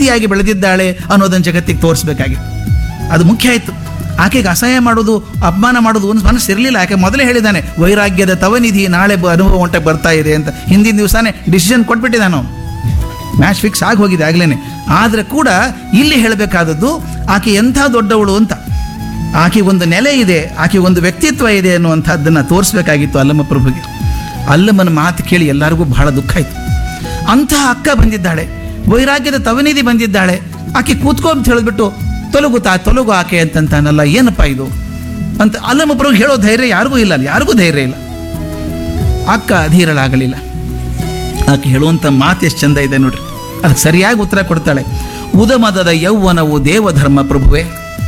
ಶಕ್ತಿಯಾಗಿ ಬೆಳೆದಿದ್ದಾಳೆ ಅನ್ನೋದನ್ನು ಜಗತ್ತಿಗೆ ತೋರಿಸ್ಬೇಕಾಗಿತ್ತು ಅದು ಮುಖ್ಯ ಆಯಿತು ಆಕೆಗೆ ಅಸಹ್ಯ ಮಾಡೋದು ಅಪಮಾನ ಮಾಡೋದು ಒಂದು ಮನಸ್ಸು ಇರಲಿಲ್ಲ ಆಕೆ ಮೊದಲೇ ಹೇಳಿದ್ದಾನೆ ವೈರಾಗ್ಯದ ತವನಿಧಿ ನಾಳೆ ಬ- ಅನುಭವ ಹೊಂಟೆ ಬರ್ತಾ ಇದೆ ಅಂತ ಹಿಂದಿನ ದಿವಸನೇ ಡಿಸಿಷನ್ ಕೊಟ್ಬಿಟ್ಟಿದ್ದಾನೆ ಅವನು ಮ್ಯಾಚ್ ಫಿಕ್ಸ್ ಆಗಿ ಹೋಗಿದೆ ಆಗ್ಲೇ ಆದರೆ ಕೂಡ ಇಲ್ಲಿ ಹೇಳಬೇಕಾದದ್ದು ಆಕೆ ಎಂಥ ದೊಡ್ಡವಳು ಅಂತ ಆಕೆ ಒಂದು ನೆಲೆ ಇದೆ ಆಕೆ ಒಂದು ವ್ಯಕ್ತಿತ್ವ ಇದೆ ಅನ್ನುವಂಥದ್ದನ್ನು ತೋರಿಸ್ಬೇಕಾಗಿತ್ತು ಅಲ್ಲಮ್ಮ ಪ್ರಭುಗೆ ಅಲ್ಲಮ್ಮನ ಮಾತು ಕೇಳಿ ಎಲ್ಲರಿಗೂ ಬಹಳ ದುಃಖ ಆಯಿತು ಅಂತಹ ಅಕ್ಕ ಬಂದಿದ್ದಾಳೆ ವೈರಾಗ್ಯದ ತವನಿಧಿ ಬಂದಿದ್ದಾಳೆ ಆಕೆ ಕೂತ್ಕೊ ಅಂತ ಹೇಳಿದ್ಬಿಟ್ಟು ತೊಲಗು ತಾ ತೊಲಗು ಆಕೆ ಅಂತಂತಾನಲ್ಲ ಏನಪ್ಪ ಇದು ಅಂತ ಅಲ್ಲಮ್ಮ ಪ್ರಭುಗೆ ಹೇಳೋ ಧೈರ್ಯ ಯಾರಿಗೂ ಇಲ್ಲ ಅಲ್ಲಿ ಯಾರಿಗೂ ಧೈರ್ಯ ಇಲ್ಲ ಅಕ್ಕ ಅಧೀರಳಾಗಲಿಲ್ಲ ಆಕೆ ಹೇಳುವಂಥ ಮಾತು ಎಷ್ಟು ಚಂದ ಇದೆ ನೋಡ್ರಿ ಅದಕ್ಕೆ ಸರಿಯಾಗಿ ಉತ್ತರ ಕೊಡ್ತಾಳೆ ಉದಮದದ ಯೌವನವು ದೇವಧರ್ಮ ಪ್ರಭುವೆ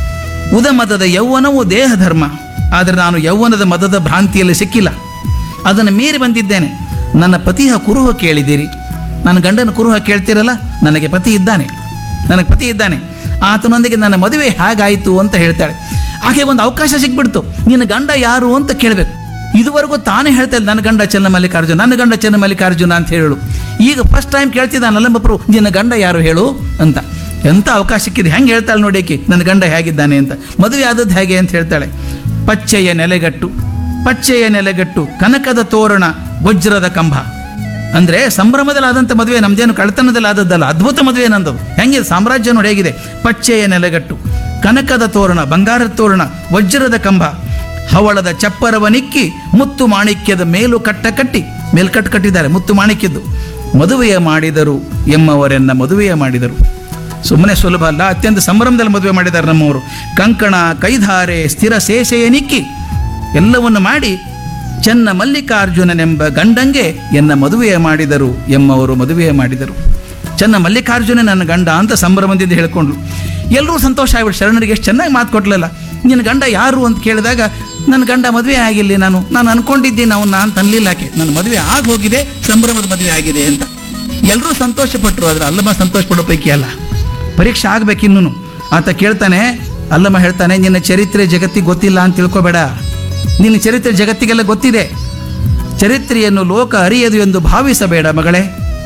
ಉದಮದದ ಯೌವನವು ದೇಹ ಧರ್ಮ ಆದರೆ ನಾನು ಯೌವನದ ಮದದ ಭ್ರಾಂತಿಯಲ್ಲಿ ಸಿಕ್ಕಿಲ್ಲ ಅದನ್ನು ಮೀರಿ ಬಂದಿದ್ದೇನೆ ನನ್ನ ಪತಿಯ ಕುರುಹ ಕೇಳಿದ್ದೀರಿ ನನ್ನ ಗಂಡನ ಕುರುಹ ಕೇಳ್ತೀರಲ್ಲ ನನಗೆ ಪತಿ ಇದ್ದಾನೆ ನನಗೆ ಪತಿ ಇದ್ದಾನೆ ಆತನೊಂದಿಗೆ ನನ್ನ ಮದುವೆ ಹೇಗಾಯಿತು ಅಂತ ಹೇಳ್ತಾಳೆ ಆಕೆ ಒಂದು ಅವಕಾಶ ಸಿಕ್ಬಿಡ್ತು ನಿನ್ನ ಗಂಡ ಯಾರು ಅಂತ ಕೇಳಬೇಕು ಇದುವರೆಗೂ ತಾನೇ ಹೇಳ್ತಾ ಇದ್ದ ನನ್ನ ಗಂಡ ಚೆನ್ನ ಮಲ್ಲಿಕಾರ್ಜುನ ನನ್ನ ಗಂಡ ಚೆನ್ನ ಮಲ್ಲಿಕಾರ್ಜುನ ಅಂತ ಹೇಳು ಈಗ ಫಸ್ಟ್ ಟೈಮ್ ಕೇಳ್ತಿದ್ದಾನಲ್ಲ ಮಪ್ರು ನಿನ್ನ ಗಂಡ ಯಾರು ಹೇಳು ಅಂತ ಎಂಥ ಅವಕಾಶ ಸಿಕ್ಕಿದೆ ಹೆಂಗೆ ಹೇಳ್ತಾಳೆ ನೋಡಿ ಆಕೆ ನನ್ನ ಗಂಡ ಹೇಗಿದ್ದಾನೆ ಅಂತ ಮದುವೆ ಆದದ್ದು ಹೇಗೆ ಅಂತ ಹೇಳ್ತಾಳೆ ಪಚ್ಚೆಯ ನೆಲೆಗಟ್ಟು ಪಚ್ಚೆಯ ನೆಲೆಗಟ್ಟು ಕನಕದ ತೋರಣ ವಜ್ರದ ಕಂಬ ಅಂದ್ರೆ ಸಂಭ್ರಮದಲ್ಲಿ ಆದಂಥ ಮದುವೆ ನಮ್ದೇನು ಕಳ್ತನದಲ್ಲಿ ಆದದ್ದಲ್ಲ ಅದ್ಭುತ ಮದುವೆ ನಂದು ಹೆಂಗಿದೆ ಸಾಮ್ರಾಜ್ಯ ನೋಡಿ ಹೇಗಿದೆ ಪಚ್ಚೆಯ ನೆಲೆಗಟ್ಟು ಕನಕದ ತೋರಣ ಬಂಗಾರದ ತೋರಣ ವಜ್ರದ ಕಂಬ ಹವಳದ ಚಪ್ಪರವ ನಿಕ್ಕಿ ಮುತ್ತು ಮಾಣಿಕ್ಯದ ಮೇಲು ಕಟ್ಟ ಕಟ್ಟಿ ಮೇಲ್ಕಟ್ಟು ಕಟ್ಟಿದ್ದಾರೆ ಮುತ್ತು ಮಾಣಿಕ್ಯದ್ದು ಮದುವೆಯ ಮಾಡಿದರು ಎಮ್ಮವರೆನ್ನ ಮದುವೆಯ ಮಾಡಿದರು ಸುಮ್ಮನೆ ಸುಲಭ ಅಲ್ಲ ಅತ್ಯಂತ ಸಂಭ್ರಮದಲ್ಲಿ ಮದುವೆ ಮಾಡಿದ್ದಾರೆ ನಮ್ಮವರು ಕಂಕಣ ಕೈಧಾರೆ ಸ್ಥಿರ ಶೇಷೆಯ ನಿಕ್ಕಿ ಎಲ್ಲವನ್ನು ಮಾಡಿ ಚೆನ್ನ ಮಲ್ಲಿಕಾರ್ಜುನನೆಂಬ ಗಂಡಂಗೆ ಎನ್ನ ಮದುವೆಯ ಮಾಡಿದರು ಎಮ್ಮವರು ಮದುವೆಯ ಮಾಡಿದರು ಚೆನ್ನ ಮಲ್ಲಿಕಾರ್ಜುನ ನನ್ನ ಗಂಡ ಅಂತ ಸಂಭ್ರಮದಿಂದ ಹೇಳ್ಕೊಂಡ್ರು ಎಲ್ಲರೂ ಸಂತೋಷ ಆಗ್ಬಿಟ್ಟು ಶರಣರಿಗೆ ಎಷ್ಟು ಚೆನ್ನಾಗಿ ಮಾತು ಕೊಟ್ಲಲ್ಲ ನಿನ್ನ ಗಂಡ ಯಾರು ಅಂತ ಕೇಳಿದಾಗ ನನ್ನ ಗಂಡ ಮದುವೆ ಆಗಿಲ್ಲ ನಾನು ನಾನು ಅನ್ಕೊಂಡಿದ್ದೀನಿ ಅವನ್ನ ಅಂತ ಅನ್ಲಿಲ್ಲ ಆಕೆ ನನ್ನ ಮದುವೆ ಆಗಿ ಹೋಗಿದೆ ಸಂಭ್ರಮದ ಮದುವೆ ಆಗಿದೆ ಅಂತ ಎಲ್ಲರೂ ಸಂತೋಷ ಪಟ್ಟರು ಆದ್ರೆ ಅಲ್ಲಮ್ಮ ಸಂತೋಷ ಪಡೋ ಪೈಕಿ ಅಲ್ಲ ಪರೀಕ್ಷೆ ಆಗ್ಬೇಕಿನ್ನೂ ಆತ ಕೇಳ್ತಾನೆ ಅಲ್ಲಮ್ಮ ಹೇಳ್ತಾನೆ ನಿನ್ನ ಚರಿತ್ರೆ ಜಗತ್ತಿಗೆ ಗೊತ್ತಿಲ್ಲ ಅಂತ ತಿಳ್ಕೊಬೇಡ ನಿನ್ನ ಚರಿತ್ರೆ ಜಗತ್ತಿಗೆಲ್ಲ ಗೊತ್ತಿದೆ ಚರಿತ್ರೆಯನ್ನು ಲೋಕ ಅರಿಯದು ಎಂದು ಭಾವಿಸಬೇಡ ಮಗಳೇ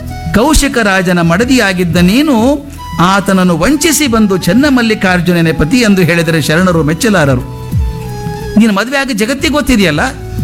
ಕೌಶಿಕ ರಾಜನ ಮಡದಿಯಾಗಿದ್ದ ನೀನು ಆತನನ್ನು ವಂಚಿಸಿ ಬಂದು ಚೆನ್ನಮಲ್ಲಿಕಾರ್ಜುನನೇ ಪತಿ ಎಂದು ಹೇಳಿದರೆ ಶರಣರು ಮೆಚ್ಚಲಾರರು ನೀನು ಮದುವೆ ಆಗಿ ಜಗತ್ತಿಗೆ ಗೊತ್ತಿದೆಯಲ್ಲ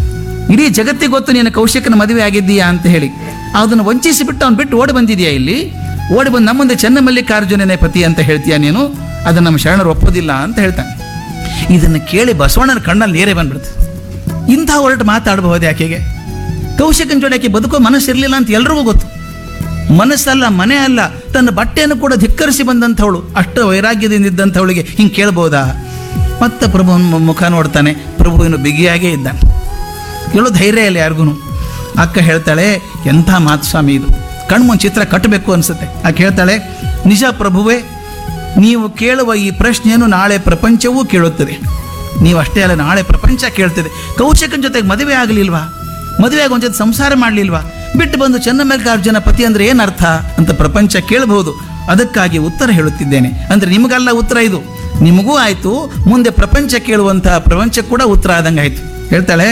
ಇಡೀ ಜಗತ್ತಿಗೆ ಗೊತ್ತು ನೀನು ಕೌಶಿಕನ ಮದುವೆ ಆಗಿದ್ದೀಯಾ ಅಂತ ಹೇಳಿ ಅದನ್ನು ವಂಚಿಸಿ ಬಿಟ್ಟು ಅವ್ನು ಬಿಟ್ಟು ಓಡಿ ಬಂದಿದೆಯಾ ಇಲ್ಲಿ ಓಡಿ ಬಂದು ನಮ್ಮಂದೆ ಚೆನ್ನಮಲ್ಲಿಕಾರ್ಜುನನೇ ಪತಿ ಅಂತ ಹೇಳ್ತೀಯ ನೀನು ಅದನ್ನು ನಮ್ಮ ಶರಣರು ಒಪ್ಪೋದಿಲ್ಲ ಅಂತ ಹೇಳ್ತಾನೆ ಇದನ್ನು ಕೇಳಿ ಬಸವಣ್ಣನ ಕಣ್ಣಲ್ಲಿ ನೀರೇ ಬಂದ್ಬಿಡುತ್ತೆ ಇಂಥ ಹೊರಟು ಮಾತಾಡಬಹುದು ಆಕೆಗೆ ಕೌಶಿಕನ ಜೋಡಿ ಆಕೆ ಬದುಕೋ ಮನಸ್ಸಿರಲಿಲ್ಲ ಅಂತ ಎಲ್ರಿಗೂ ಗೊತ್ತು ಮನಸ್ಸಲ್ಲ ಮನೆ ಅಲ್ಲ ತನ್ನ ಬಟ್ಟೆಯನ್ನು ಕೂಡ ಧಿಕ್ಕರಿಸಿ ಬಂದಂಥವಳು ಅಷ್ಟು ವೈರಾಗ್ಯದಿಂದ ಇದ್ದಂಥವಳಿಗೆ ಹಿಂಗೆ ಕೇಳ್ಬೋದಾ ಮತ್ತೆ ಪ್ರಭುವನ ಮುಖ ನೋಡ್ತಾನೆ ಪ್ರಭು ಇನ್ನು ಬಿಗಿಯಾಗೇ ಇದ್ದಾನೆ ಹೇಳೋ ಧೈರ್ಯ ಇಲ್ಲ ಯಾರಿಗೂ ಅಕ್ಕ ಹೇಳ್ತಾಳೆ ಎಂಥ ಮಾತು ಸ್ವಾಮಿ ಇದು ಕಣ್ಮುಂದ್ ಚಿತ್ರ ಕಟ್ಟಬೇಕು ಅನ್ಸುತ್ತೆ ಆಕೆ ಹೇಳ್ತಾಳೆ ನಿಜ ಪ್ರಭುವೇ ನೀವು ಕೇಳುವ ಈ ಪ್ರಶ್ನೆಯನ್ನು ನಾಳೆ ಪ್ರಪಂಚವೂ ಕೇಳುತ್ತದೆ ನೀವು ಅಷ್ಟೇ ಅಲ್ಲ ನಾಳೆ ಪ್ರಪಂಚ ಕೇಳ್ತದೆ ಕೌಶಿಕನ ಜೊತೆಗೆ ಮದುವೆ ಆಗಲಿಲ್ವಾ ಮದುವೆ ಆಗಿ ಒಂದ್ ಜೊತೆ ಸಂಸಾರ ಮಾಡಲಿಲ್ವಾ ಬಿಟ್ಟು ಬಂದು ಚೆನ್ನಮಲ್ಲಿಕಾರ್ಜುನ ಪತಿ ಅಂದ್ರೆ ಏನರ್ಥ ಅಂತ ಪ್ರಪಂಚ ಕೇಳಬಹುದು ಅದಕ್ಕಾಗಿ ಉತ್ತರ ಹೇಳುತ್ತಿದ್ದೇನೆ ಅಂದ್ರೆ ನಿಮಗಲ್ಲ ಉತ್ತರ ಇದು ನಿಮಗೂ ಆಯ್ತು ಮುಂದೆ ಪ್ರಪಂಚ ಕೇಳುವಂತಹ ಪ್ರಪಂಚ ಕೂಡ ಉತ್ತರ ಆದಂಗೆ ಆಯ್ತು ಹೇಳ್ತಾಳೆ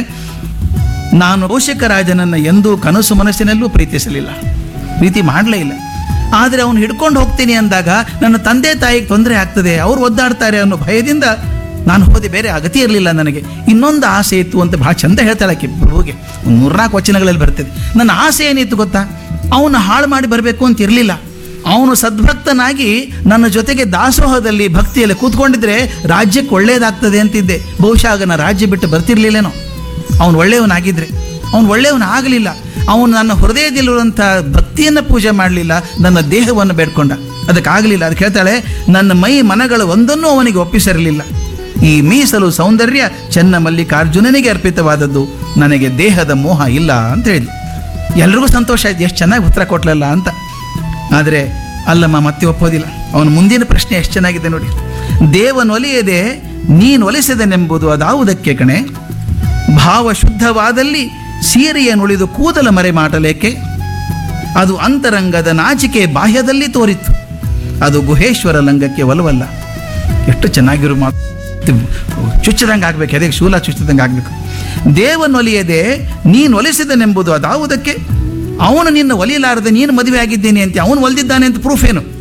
ನಾನು ಕೌಶಿಕ ರಾಜನನ್ನ ಎಂದೂ ಕನಸು ಮನಸ್ಸಿನಲ್ಲೂ ಪ್ರೀತಿಸಲಿಲ್ಲ ಪ್ರೀತಿ ಮಾಡಲೇ ಇಲ್ಲ ಆದರೆ ಅವನು ಹಿಡ್ಕೊಂಡು ಹೋಗ್ತೀನಿ ಅಂದಾಗ ನನ್ನ ತಂದೆ ತಾಯಿಗೆ ತೊಂದರೆ ಆಗ್ತದೆ ಅವ್ರು ಒದ್ದಾಡ್ತಾರೆ ಅನ್ನೋ ಭಯದಿಂದ ನಾನು ಹೋದೆ ಬೇರೆ ಅಗತ್ಯ ಇರಲಿಲ್ಲ ನನಗೆ ಇನ್ನೊಂದು ಆಸೆ ಇತ್ತು ಅಂತ ಭಾಳ ಚಂದ ಹೇಳ್ತಾಳೆ ಆಕೆ ಪ್ರಭುಗೆ ಒಂದು ಮೂರ್ನಾಲ್ಕು ವಚನಗಳಲ್ಲಿ ಬರ್ತದೆ ನನ್ನ ಆಸೆ ಏನಿತ್ತು ಗೊತ್ತಾ ಅವನು ಹಾಳು ಮಾಡಿ ಬರಬೇಕು ಅಂತ ಇರಲಿಲ್ಲ ಅವನು ಸದ್ಭಕ್ತನಾಗಿ ನನ್ನ ಜೊತೆಗೆ ದಾಸೋಹದಲ್ಲಿ ಭಕ್ತಿಯಲ್ಲಿ ಕೂತ್ಕೊಂಡಿದ್ರೆ ರಾಜ್ಯಕ್ಕೆ ಒಳ್ಳೇದಾಗ್ತದೆ ಅಂತಿದ್ದೆ ಬಹುಶಃ ಆಗ ನಾನು ರಾಜ್ಯ ಬಿಟ್ಟು ಬರ್ತಿರ್ಲಿಲ್ಲೇನೋ ಅವನು ಒಳ್ಳೆಯವನಾಗಿದ್ರೆ ಅವನು ಒಳ್ಳೆಯವನು ಆಗಲಿಲ್ಲ ಅವನು ನನ್ನ ಹೃದಯದಲ್ಲಿರುವಂಥ ಭಕ್ತಿಯನ್ನು ಪೂಜೆ ಮಾಡಲಿಲ್ಲ ನನ್ನ ದೇಹವನ್ನು ಬೇಡ್ಕೊಂಡ ಅದಕ್ಕಾಗಲಿಲ್ಲ ಅದಕ್ಕೆ ಹೇಳ್ತಾಳೆ ನನ್ನ ಮೈ ಮನಗಳು ಒಂದನ್ನೂ ಅವನಿಗೆ ಒಪ್ಪಿಸಿರಲಿಲ್ಲ ಈ ಮೀಸಲು ಸೌಂದರ್ಯ ಚೆನ್ನ ಮಲ್ಲಿಕಾರ್ಜುನನಿಗೆ ಅರ್ಪಿತವಾದದ್ದು ನನಗೆ ದೇಹದ ಮೋಹ ಇಲ್ಲ ಅಂತ ಹೇಳಿದ್ಲು ಎಲ್ರಿಗೂ ಸಂತೋಷ ಆಯ್ತು ಎಷ್ಟು ಚೆನ್ನಾಗಿ ಉತ್ತರ ಕೊಟ್ಲಲ್ಲ ಅಂತ ಆದರೆ ಅಲ್ಲಮ್ಮ ಮತ್ತೆ ಒಪ್ಪೋದಿಲ್ಲ ಅವನ ಮುಂದಿನ ಪ್ರಶ್ನೆ ಎಷ್ಟು ಚೆನ್ನಾಗಿದೆ ನೋಡಿ ದೇವನೊಲಿಯದೆ ನೀನೊಲಿಸಿದನೆಂಬುದು ಅದಾವುದಕ್ಕೆ ಕಣೆ ಭಾವ ಶುದ್ಧವಾದಲ್ಲಿ ಸೀರೆಯ ನುಳಿದು ಕೂದಲ ಮರೆ ಮಾಡಲೇಕೆ ಅದು ಅಂತರಂಗದ ನಾಚಿಕೆ ಬಾಹ್ಯದಲ್ಲಿ ತೋರಿತ್ತು ಅದು ಗುಹೇಶ್ವರ ಲಂಗಕ್ಕೆ ಒಲವಲ್ಲ ಎಷ್ಟು ಚೆನ್ನಾಗಿರೋ ಮಾತು ಚುಚ್ಚದಂಗೆ ಆಗ್ಬೇಕು ಎದೆಗೆ ಶೂಲ ಚುಚ್ಚದಂಗೆ ಆಗ್ಬೇಕು ದೇವನೊಲಿಯದೆ ನೀನು ಒಲಿಸಿದನೆಂಬುದು ಅದಾವುದಕ್ಕೆ ಅವನು ನಿನ್ನ ಒಲಿಯಲಾರದೆ ನೀನು ಮದುವೆ ಆಗಿದ್ದೀನಿ ಅಂತ ಅವನು ಒಲಿದಿದ್ದಾನೆ ಅಂತ ಪ್ರೂಫ್ ಏನು